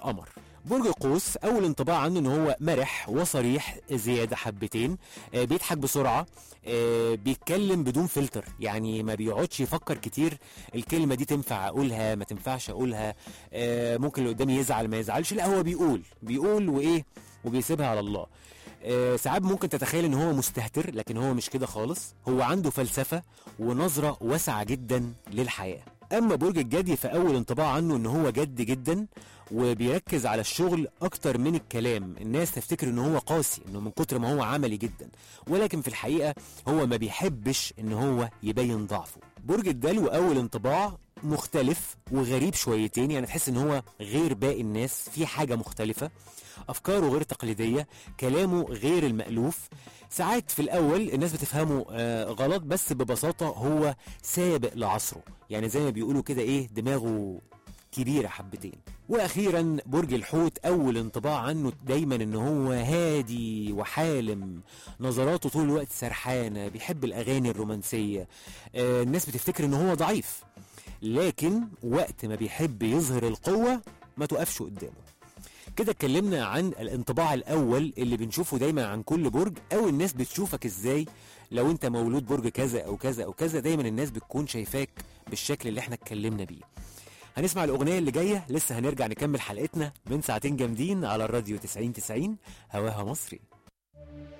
القمر برج القوس اول انطباع عنه ان هو مرح وصريح زياده حبتين آه، بيضحك بسرعه آه، بيتكلم بدون فلتر يعني ما بيقعدش يفكر كتير الكلمه دي تنفع اقولها ما تنفعش اقولها آه، ممكن اللي قدامي يزعل ما يزعلش لا هو بيقول بيقول وايه وبيسيبها على الله آه، ساعات ممكن تتخيل ان هو مستهتر لكن هو مش كده خالص هو عنده فلسفه ونظره واسعه جدا للحياه اما برج الجدي فاول انطباع عنه ان هو جد جدا وبيركز على الشغل اكتر من الكلام الناس تفتكر ان هو قاسي انه من كتر ما هو عملي جدا ولكن في الحقيقه هو ما بيحبش ان هو يبين ضعفه برج الدلو اول انطباع مختلف وغريب شويتين يعني تحس ان هو غير باقي الناس في حاجه مختلفه افكاره غير تقليديه كلامه غير المالوف ساعات في الاول الناس بتفهمه آه غلط بس ببساطه هو سابق لعصره يعني زي ما بيقولوا كده ايه دماغه كبيره حبتين واخيرا برج الحوت اول انطباع عنه دايما ان هو هادي وحالم نظراته طول الوقت سرحانه بيحب الاغاني الرومانسيه آه الناس بتفتكر ان هو ضعيف لكن وقت ما بيحب يظهر القوه ما توقفش قدامه كده اتكلمنا عن الانطباع الاول اللي بنشوفه دايما عن كل برج او الناس بتشوفك ازاي لو انت مولود برج كذا او كذا او كذا دايما الناس بتكون شايفاك بالشكل اللي احنا اتكلمنا بيه هنسمع الاغنيه اللي جايه لسه هنرجع نكمل حلقتنا من ساعتين جامدين على الراديو 90 90 هواها مصري